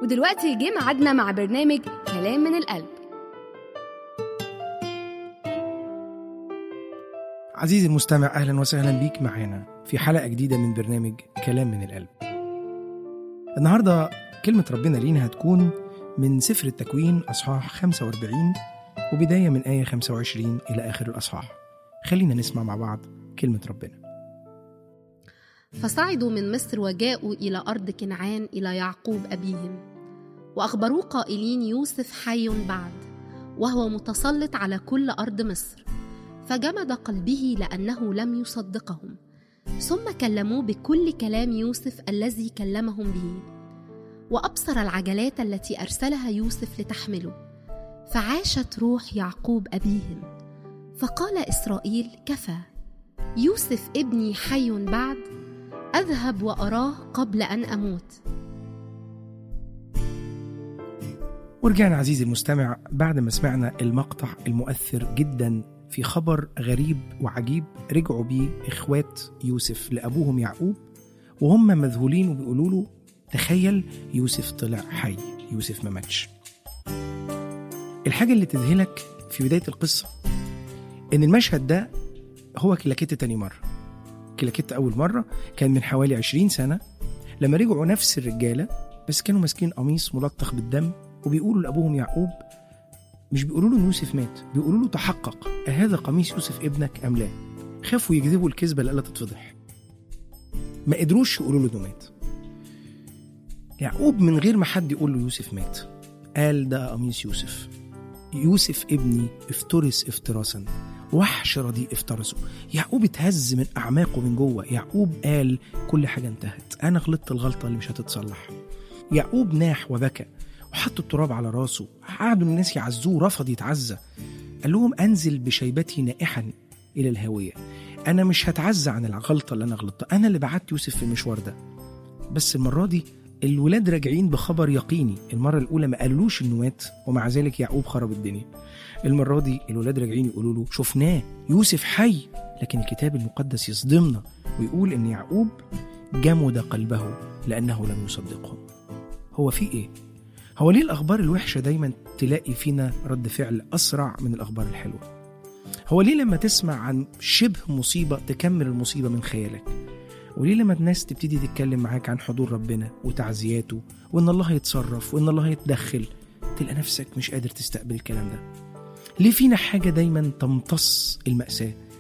ودلوقتي جه ميعادنا مع برنامج كلام من القلب عزيزي المستمع اهلا وسهلا بيك معانا في حلقه جديده من برنامج كلام من القلب. النهارده كلمه ربنا لينا هتكون من سفر التكوين اصحاح 45 وبدايه من ايه 25 الى اخر الاصحاح. خلينا نسمع مع بعض كلمه ربنا. فصعدوا من مصر وجاءوا إلى أرض كنعان إلى يعقوب أبيهم وأخبروه قائلين يوسف حي بعد وهو متسلط على كل أرض مصر فجمد قلبه لأنه لم يصدقهم ثم كلموه بكل كلام يوسف الذي كلمهم به وأبصر العجلات التي أرسلها يوسف لتحمله فعاشت روح يعقوب أبيهم فقال إسرائيل كفى يوسف ابني حي بعد اذهب واراه قبل ان اموت ورجعنا عزيزي المستمع بعد ما سمعنا المقطع المؤثر جدا في خبر غريب وعجيب رجعوا بيه اخوات يوسف لابوهم يعقوب وهم مذهولين وبيقولوا له تخيل يوسف طلع حي يوسف ما ماتش الحاجة اللي تذهلك في بداية القصة إن المشهد ده هو كلاكيت تاني مرة كلاكيت أول مرة كان من حوالي 20 سنة لما رجعوا نفس الرجالة بس كانوا ماسكين قميص ملطخ بالدم وبيقولوا لأبوهم يعقوب مش بيقولوا له إن يوسف مات بيقولوا له تحقق أهذا قميص يوسف ابنك أم لا خافوا يكذبوا الكذبة لألا تتفضح ما قدروش يقولوا له إنه مات يعقوب من غير ما حد يقول له يوسف مات قال ده قميص يوسف يوسف ابني افترس افتراسا وحش رديء افترسه يعقوب اتهز من اعماقه من جوه يعقوب قال كل حاجه انتهت انا غلطت الغلطه اللي مش هتتصلح يعقوب ناح وبكى وحط التراب على راسه قعدوا الناس يعزوه رفض يتعزى قال لهم انزل بشيبتي نائحا الى الهاويه انا مش هتعزى عن الغلطه اللي انا غلطتها انا اللي بعت يوسف في المشوار ده بس المره دي الولاد راجعين بخبر يقيني المره الاولى ما قالوش انه مات ومع ذلك يعقوب خرب الدنيا المرة دي الولاد راجعين يقولوا له شفناه يوسف حي لكن الكتاب المقدس يصدمنا ويقول إن يعقوب جمد قلبه لأنه لم يصدقهم هو في إيه؟ هو ليه الأخبار الوحشة دايما تلاقي فينا رد فعل أسرع من الأخبار الحلوة؟ هو ليه لما تسمع عن شبه مصيبة تكمل المصيبة من خيالك؟ وليه لما الناس تبتدي تتكلم معاك عن حضور ربنا وتعزياته وإن الله يتصرف وإن الله يتدخل تلقى نفسك مش قادر تستقبل الكلام ده ليه فينا حاجة دايما تمتص المأساة